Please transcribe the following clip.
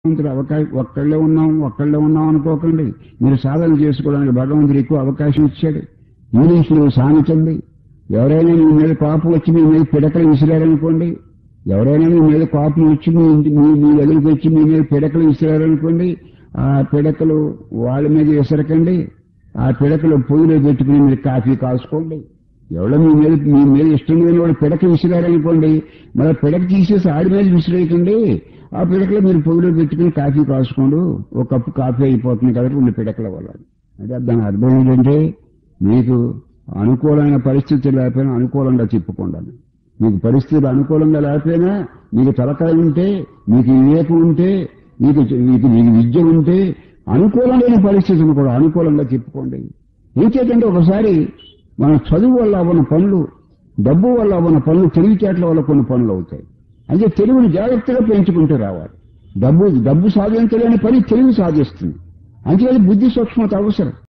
భగవంతుడు అవకాశం ఒక్కళ్ళే ఉన్నాం ఒక్కళ్ళే ఉన్నాం అనుకోకండి మీరు సాధన చేసుకోవడానికి భగవంతుడు ఎక్కువ అవకాశం ఇచ్చాడు ఇంగ్లీష్లో సామెతండి ఎవరైనా మీ మీద కోపం వచ్చి మీ మీద పిడకలు విసిరారనుకోండి ఎవరైనా మీ మీద కోపం వచ్చి మీ ఇంటి మీ మీ దగ్గరికి వచ్చి మీ మీద పిడకలు విసిరారనుకోండి ఆ పిడకలు వాళ్ళ మీద విసరకండి ఆ పిడకలు పొయ్యిలో పెట్టుకుని మీరు కాఫీ కాసుకోండి ఎవడో మీ మీద మీ మీద ఇష్టం లేని వాడు పిడక విసిరారనుకోండి మరి పిడక తీసేసి ఆడి మీద విసిరేయకండి ఆ పిడకలో మీరు పొయ్యిలో పెట్టుకుని కాఫీ కాసుకోండి ఒక కప్పు కాఫీ అయిపోతుంది కాబట్టి రెండు పిడకల వల్ల అంటే దాని అర్థం ఏంటంటే మీకు అనుకూలమైన పరిస్థితులు లేకపోయినా అనుకూలంగా చెప్పుకోండి మీకు పరిస్థితులు అనుకూలంగా లేకపోయినా మీకు తలకాయ ఉంటే మీకు వివేకం ఉంటే మీకు మీకు మీకు విద్య ఉంటే అనుకూలమైన పరిస్థితులు కూడా అనుకూలంగా చెప్పుకోండి ఇంకేంటంటే ఒకసారి మన చదువు వల్ల అవ్వన పనులు డబ్బు వల్ల అవ్వన పనులు తెలివితేటల వల్ల కొన్ని పనులు అవుతాయి అంటే తెలివిని జాగ్రత్తగా పెంచుకుంటూ రావాలి డబ్బు డబ్బు సాధించలేని పని తెలివి సాధిస్తుంది అంతేకాదు బుద్ధి సూక్ష్మత అవసరం